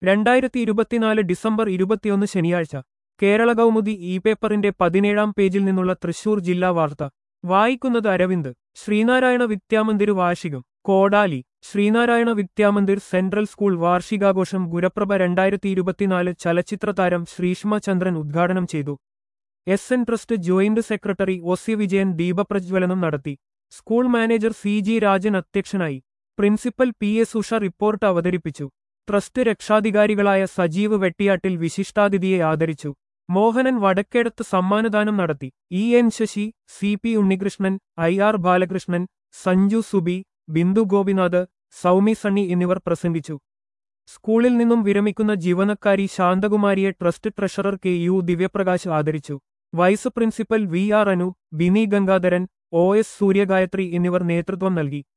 രണ്ടായിരത്തി ഇരുപത്തിനാല് ഡിസംബർ ഇരുപത്തിയൊന്ന് ശനിയാഴ്ച കേരള കൗമുദി ഇ പേപ്പറിന്റെ പതിനേഴാം പേജിൽ നിന്നുള്ള തൃശൂർ ജില്ലാ വാർത്ത വായിക്കുന്നത് അരവിന്ദ് ശ്രീനാരായണ വിദ്യാമന്ദിർ വാർഷികം കോടാലി ശ്രീനാരായണ വിദ്യാമന്ദിർ സെൻട്രൽ സ്കൂൾ വാർഷികാഘോഷം ഗുരപ്രഭ രണ്ടായിരത്തി ഇരുപത്തിനാല് ചലച്ചിത്ര താരം ശ്രീഷ്മ ചന്ദ്രൻ ഉദ്ഘാടനം ചെയ്തു S N trust joint secretary O C Vijayan ദീപപ്രജ്വലനം നടത്തി school manager C G Rajan അധ്യക്ഷനായി principal P S Usha report അവതരിപ്പിച്ചു ട്രസ്റ്റ് രക്ഷാധികാരികളായ സജീവ് വെട്ടിയാട്ടിൽ വിശിഷ്ടാതിഥിയെ ആദരിച്ചു മോഹനൻ വടക്കേടത്ത് സമ്മാനദാനം നടത്തി E N Sasi C P Unnikrishnan I R Balakrishnan Sanju Subi Bindu Gopinath Soumi Sunny എന്നിവർ പ്രസംഗിച്ചു സ്കൂളിൽ നിന്നും വിരമിക്കുന്ന ജീവനക്കാരി ശാന്തകുമാരിയെ trust treasurer K U Divyaprakash ആദരിച്ചു vice principal V R Anu Bini Gangadharan O S Suryagayathri എന്നിവർ നേതൃത്വം നൽകി